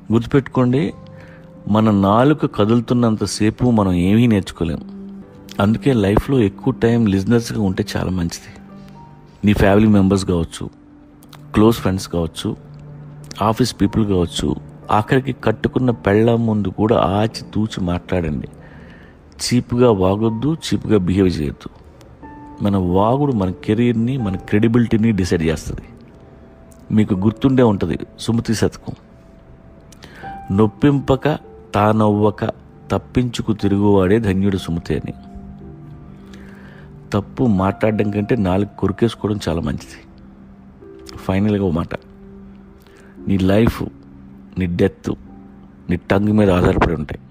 గుర్తుపెట్టుకోండి మన నాలుక కదులుతున్నంతసేపు మనం ఏమీ నేర్చుకోలేం అందుకే లైఫ్లో ఎక్కువ టైం లిజినెస్గా ఉంటే చాలా మంచిది నీ ఫ్యామిలీ మెంబర్స్ కావచ్చు క్లోజ్ ఫ్రెండ్స్ కావచ్చు ఆఫీస్ పీపుల్ కావచ్చు ఆఖరికి కట్టుకున్న పెళ్ళ ముందు కూడా ఆచి తూచి మాట్లాడండి చీప్గా వాగొద్దు చీప్గా బిహేవ్ చేయొద్దు మన వాగుడు మన కెరీర్ని మన క్రెడిబిలిటీని డిసైడ్ చేస్తుంది మీకు గుర్తుండే ఉంటుంది సుమతి శతకం నొప్పింపక తానవ్వక తప్పించుకు తిరుగువాడే ధన్యుడు సుమతి అని తప్పు మాట్లాడడం కంటే నాలుగు కొరికేసుకోవడం చాలా మంచిది ఫైనల్గా ఒక మాట నీ లైఫ్ నీ డెత్ నీ టంగ్ మీద ఆధారపడి ఉంటాయి